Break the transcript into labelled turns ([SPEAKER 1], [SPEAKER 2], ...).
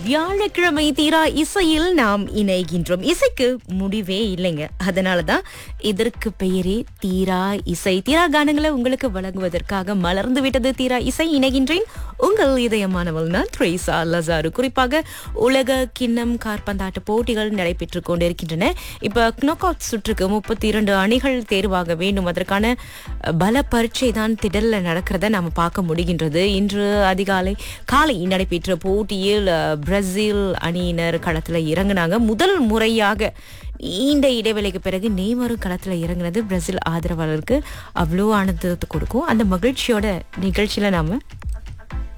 [SPEAKER 1] வியாழக்கிழமை தீரா இசையில் நாம் இணைகின்றோம் இசைக்கு முடிவே இல்லைங்க அதனாலதான் இதற்கு பெயரே தீரா இசை தீரா கானங்களை உங்களுக்கு வழங்குவதற்காக மலர்ந்து விட்டது தீரா இசை இணைகின்றேன் உங்கள் இதயமானவள் நான் த்ரேசா லசாரு குறிப்பாக உலக கிண்ணம் கார்பந்தாட்ட போட்டிகள் நடைபெற்றுக் கொண்டிருக்கின்றன இப்ப knock out சுற்றுக்கு முப்பத்தி இரண்டு அணிகள் தேர்வாக வேண்டும் அதற்கான அஹ், பல பரீட்சை தான் திடல்ல நடக்கிறத நாம பார்க்க முடிகின்றது இன்று அதிகாலை காலை நடைபெற்ற போட்டியில் அஹ், பிரேசில் அணியினர் களத்துல இறங்குனாங்க முதல் முறையாக நீண்ட இடைவேளைக்கு பிறகு நெய்மரும் களத்துல இறங்குனது பிரேசில் ஆதரவாளருக்கு அவ்வளோ ஆனந்தத்தை கொடுக்கும் அந்த மகிழ்ச்சியோட நிகழ்ச்சியில நாம